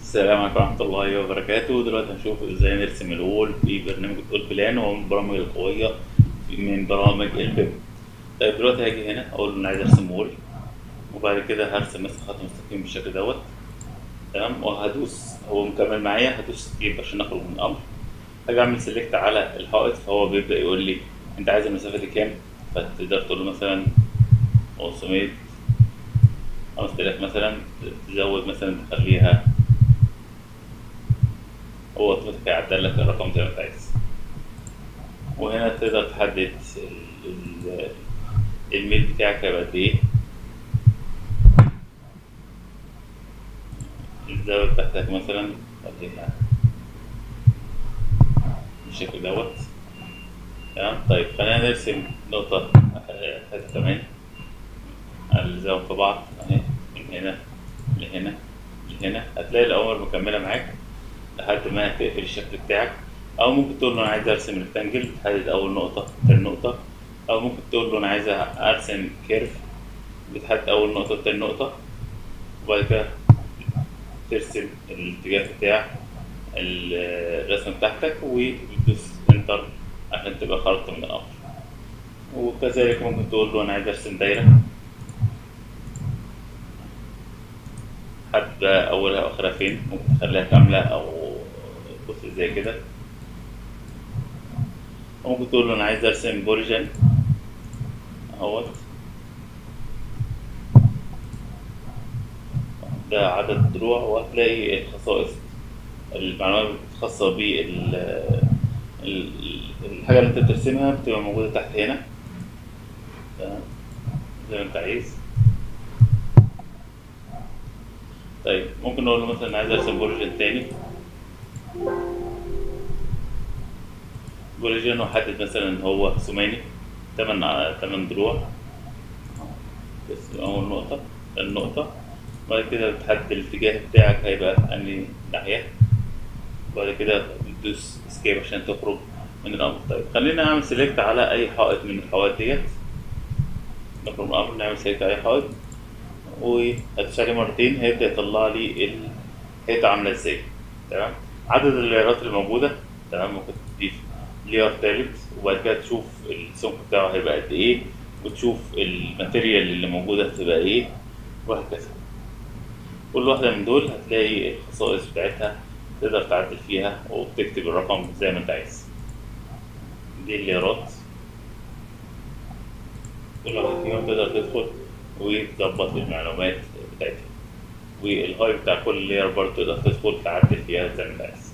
السلام عليكم ورحمة الله وبركاته دلوقتي هنشوف ازاي نرسم الوول في برنامج الأول بلان وهو من البرامج القوية من برامج البيم طيب دلوقتي هاجي هنا أقول له أنا عايز أرسم وول وبعد كده هرسم مثلا خط مستقيم بالشكل دوت تمام وهدوس هو مكمل معايا هدوس سكيب عشان أخرج من الأمر هاجي أعمل سيلكت على الحائط فهو بيبدأ يقول لي أنت عايز المسافة دي كام فتقدر تقول له مثلا 500 5000 مثلا تزود مثلا تخليها هو اوتوماتيك هيعدل لك الرقم زي ما انت عايز وهنا تقدر تحدد ال- ال- الميل بتاعك هيبقى قد ايه الزاوية بتاعتك مثلا خليها بالشكل دوت تمام طيب خلينا نرسم نقطة آه، حتة كمان الزاوية في بعض اهي من هنا لهنا لهنا هتلاقي الأوامر مكملة معاك لحد ما تقفل الشكل بتاعك او ممكن تقول له انا عايز ارسم ريكتانجل تحدد اول نقطه تاني نقطه او ممكن تقول له انا عايز ارسم كيرف بتحدد اول نقطه تاني نقطه وبعد كده ترسم الاتجاه بتاع الرسمه بتاعتك وتدوس انتر عشان تبقى خرجت من الامر وكذلك ممكن تقول له انا عايز ارسم دايره حتى اولها واخرها فين ممكن تخليها كامله او جزء زي كده وممكن تقول له انا عايز ارسم بورجن اهوت ده عدد دروع وهتلاقي الخصائص المعلومات الخاصة بال ال- الحاجة اللي انت بترسمها بتبقى موجودة تحت هنا تمام زي ما انت عايز طيب ممكن نقول له مثلا عايز ارسم بورجن تاني بورجن واحدد مثلا ان هو ثماني تمن ع- تمن دروع بس اول نقطة النقطة بعد كده بتحدد الاتجاه بتاعك هيبقى انهي ناحية بعد كده تدوس اسكيب عشان تخرج من الامر طيب خلينا نعمل سيلكت على اي حائط من الحوائط ديت نخرج من الامر نعمل سيلكت على اي حائط وهتدوس عليه مرتين هيبدأ يطلع لي الحيطة عاملة ازاي تمام عدد الليرات اللي موجودة تمام ممكن تضيف لير تالت وبعد كده تشوف السمك بتاعه هيبقى قد ايه وتشوف الماتيريال اللي موجودة هتبقى ايه وهكذا كل واحدة من دول هتلاقي الخصائص بتاعتها تقدر تعدل فيها وتكتب الرقم زي ما انت عايز دي الليرات كل واحدة فيهم تقدر تدخل وتظبط المعلومات بتاعتها والهاي بتاع كل لير برضه تقدر تدخل تعدل فيها زي ما انت عايز